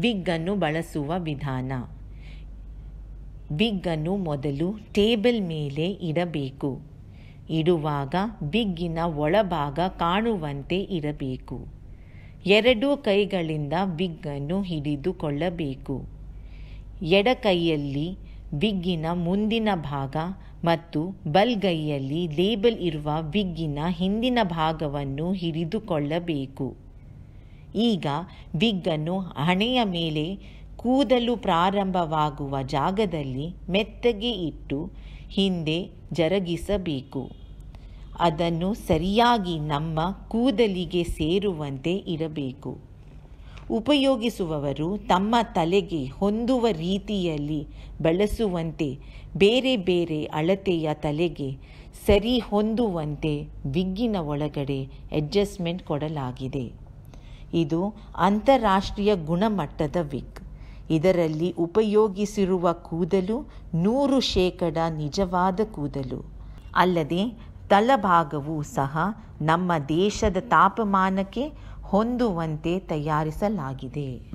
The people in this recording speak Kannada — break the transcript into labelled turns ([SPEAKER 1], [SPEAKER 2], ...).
[SPEAKER 1] ವಿಗ್ಗನ್ನು ಬಳಸುವ ವಿಧಾನ ವಿಗ್ಗನ್ನು ಮೊದಲು ಟೇಬಲ್ ಮೇಲೆ ಇಡಬೇಕು ಇಡುವಾಗ ಬಿಗ್ಗಿನ ಒಳಭಾಗ ಕಾಣುವಂತೆ ಇರಬೇಕು ಎರಡೂ ಕೈಗಳಿಂದ ವಿಗ್ಗನ್ನು ಹಿಡಿದುಕೊಳ್ಳಬೇಕು ಎಡಕೈಯಲ್ಲಿ ವಿಗ್ಗಿನ ಮುಂದಿನ ಭಾಗ ಮತ್ತು ಬಲ್ಗೈಯಲ್ಲಿ ಲೇಬಲ್ ಇರುವ ವಿಗ್ಗಿನ ಹಿಂದಿನ ಭಾಗವನ್ನು ಹಿಡಿದುಕೊಳ್ಳಬೇಕು ಈಗ ವಿಗ್ಗನ್ನು ಹಣೆಯ ಮೇಲೆ ಕೂದಲು ಪ್ರಾರಂಭವಾಗುವ ಜಾಗದಲ್ಲಿ ಮೆತ್ತಗೆ ಇಟ್ಟು ಹಿಂದೆ ಜರುಗಿಸಬೇಕು ಅದನ್ನು ಸರಿಯಾಗಿ ನಮ್ಮ ಕೂದಲಿಗೆ ಸೇರುವಂತೆ ಇಡಬೇಕು ಉಪಯೋಗಿಸುವವರು ತಮ್ಮ ತಲೆಗೆ ಹೊಂದುವ ರೀತಿಯಲ್ಲಿ ಬಳಸುವಂತೆ ಬೇರೆ ಬೇರೆ ಅಳತೆಯ ತಲೆಗೆ ಸರಿ ಹೊಂದುವಂತೆ ವಿಗ್ಗಿನ ಒಳಗಡೆ ಅಡ್ಜಸ್ಟ್ಮೆಂಟ್ ಕೊಡಲಾಗಿದೆ ಇದು ಅಂತಾರಾಷ್ಟ್ರೀಯ ಗುಣಮಟ್ಟದ ವಿಗ್ ಇದರಲ್ಲಿ ಉಪಯೋಗಿಸಿರುವ ಕೂದಲು ನೂರು ಶೇಕಡ ನಿಜವಾದ ಕೂದಲು ಅಲ್ಲದೆ ತಳಭಾಗವೂ ಸಹ ನಮ್ಮ ದೇಶದ ತಾಪಮಾನಕ್ಕೆ ಹೊಂದುವಂತೆ ತಯಾರಿಸಲಾಗಿದೆ